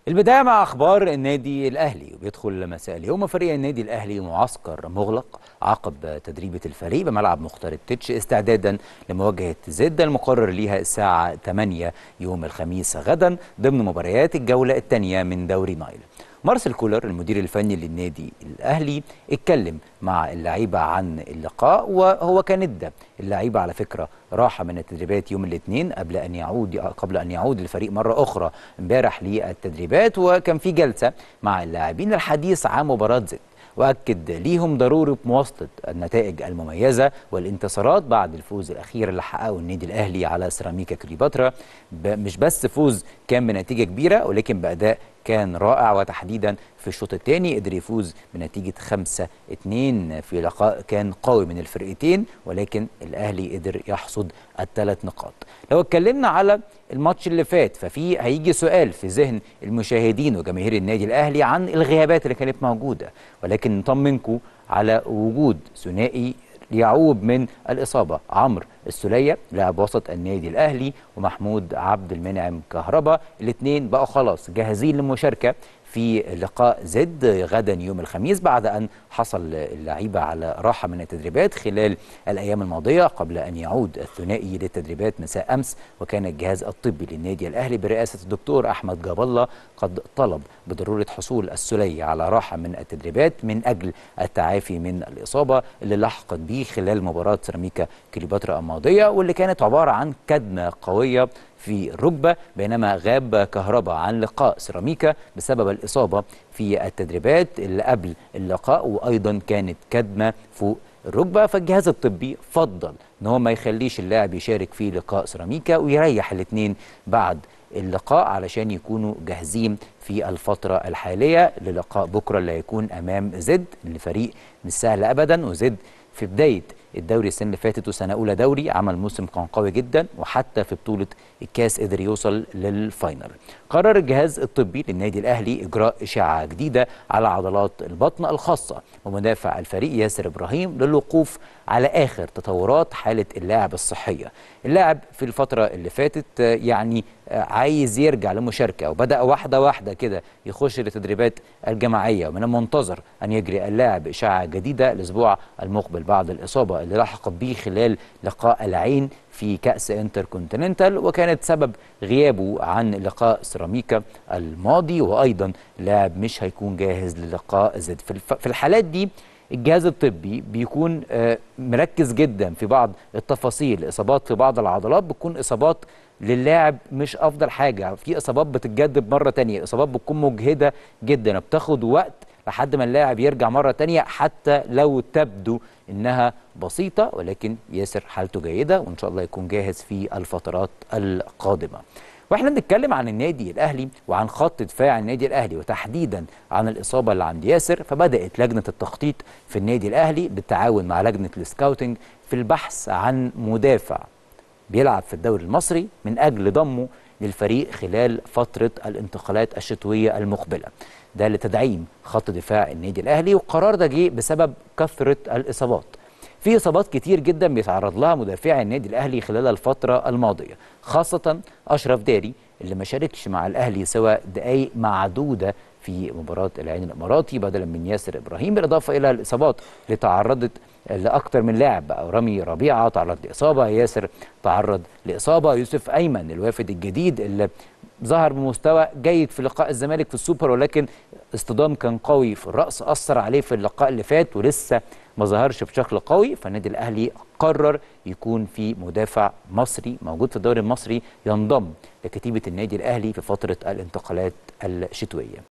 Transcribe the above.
البداية مع أخبار النادي الأهلي وبيدخل مساء اليوم فريق النادي الأهلي معسكر مغلق عقب تدريبة الفريق بملعب مختار التتش استعدادا لمواجهة زد المقرر ليها الساعة 8 يوم الخميس غدا ضمن مباريات الجولة الثانية من دوري نايل مارسيل كولر المدير الفني للنادي الاهلي اتكلم مع اللعيبه عن اللقاء وهو كان ادى اللعيبه على فكره راحه من التدريبات يوم الاثنين قبل ان يعود قبل ان يعود الفريق مره اخرى امبارح للتدريبات وكان في جلسه مع اللاعبين الحديث عن مباراه زد واكد ليهم ضروره مواصله النتائج المميزه والانتصارات بعد الفوز الاخير اللي حققه النادي الاهلي على سيراميكا كليوباترا مش بس فوز كان بنتيجه كبيره ولكن باداء كان رائع وتحديدا في الشوط الثاني قدر يفوز بنتيجه 5 2 في لقاء كان قوي من الفرقتين ولكن الاهلي قدر يحصد الثلاث نقاط لو اتكلمنا على الماتش اللي فات ففي هيجي سؤال في ذهن المشاهدين وجماهير النادي الاهلي عن الغيابات اللي كانت موجوده ولكن نطمنكم على وجود ثنائي يعوب من الإصابة عمرو السلية لاعب وسط النادي الأهلي ومحمود عبد المنعم كهربا الاثنين بقوا خلاص جاهزين للمشاركة في لقاء زد غدا يوم الخميس بعد أن حصل اللعيبة على راحة من التدريبات خلال الأيام الماضية قبل أن يعود الثنائي للتدريبات مساء أمس وكان الجهاز الطبي للنادي الأهلي برئاسة الدكتور أحمد جاب الله قد طلب بضرورة حصول السلية على راحة من التدريبات من أجل التعافي من الإصابة اللي لحقت به خلال مباراة سيراميكا كليوباترا الماضية واللي كانت عبارة عن كدمة قوية في الركبة بينما غاب كهربا عن لقاء سيراميكا بسبب الإصابة في التدريبات اللي قبل اللقاء وأيضا كانت كدمة فوق الركبة فالجهاز الطبي فضل ان هو ما يخليش اللاعب يشارك في لقاء سيراميكا ويريح الاثنين بعد اللقاء علشان يكونوا جاهزين في الفترة الحالية للقاء بكرة اللي هيكون أمام زد الفريق مش سهل أبدا وزد في بداية الدوري السنة اللي فاتت وسنة أولى دوري عمل موسم كان قوي جدا وحتى في بطولة الكاس قدر يوصل للفاينل قرر الجهاز الطبي للنادي الأهلي إجراء إشاعة جديدة على عضلات البطن الخاصة ومدافع الفريق ياسر إبراهيم للوقوف على آخر تطورات حالة اللاعب الصحية اللاعب في الفترة اللي فاتت يعني عايز يرجع لمشاركة وبدأ واحدة واحدة كده يخش لتدريبات الجماعية ومن المنتظر أن يجري اللاعب إشاعة جديدة الأسبوع المقبل بعد الإصابة اللي لحقت به خلال لقاء العين في كأس انتر كونتيننتال وكانت سبب غيابه عن لقاء سيراميكا الماضي وأيضا لاعب مش هيكون جاهز للقاء زد في الحالات دي الجهاز الطبي بيكون مركز جدا في بعض التفاصيل اصابات في بعض العضلات بتكون اصابات للاعب مش افضل حاجه في اصابات بتتجدد مره تانية اصابات بتكون مجهده جدا بتاخد وقت لحد ما اللاعب يرجع مره تانية حتى لو تبدو انها بسيطه ولكن ياسر حالته جيده وان شاء الله يكون جاهز في الفترات القادمه واحنا بنتكلم عن النادي الاهلي وعن خط دفاع النادي الاهلي وتحديدا عن الاصابه اللي عند ياسر فبدات لجنه التخطيط في النادي الاهلي بالتعاون مع لجنه السكاوتنج في البحث عن مدافع بيلعب في الدوري المصري من اجل ضمه للفريق خلال فتره الانتقالات الشتويه المقبله ده لتدعيم خط دفاع النادي الاهلي والقرار ده جه بسبب كثره الاصابات في اصابات كتير جدا بيتعرض لها مدافعي النادي الاهلي خلال الفتره الماضيه خاصه اشرف داري اللي ما شاركش مع الاهلي سوى دقائق معدوده في مباراه العين الاماراتي بدلا من ياسر ابراهيم بالاضافه الى الاصابات اللي تعرضت لاكثر من لاعب بقى رامي ربيعه تعرض لاصابه ياسر تعرض لاصابه يوسف ايمن الوافد الجديد اللي ظهر بمستوى جيد في لقاء الزمالك في السوبر ولكن اصطدام كان قوي في الراس اثر عليه في اللقاء اللي فات ولسه ما ظهرش بشكل قوي فالنادي الاهلي قرر يكون في مدافع مصري موجود في الدوري المصري ينضم لكتيبه النادي الاهلي في فتره الانتقالات الشتويه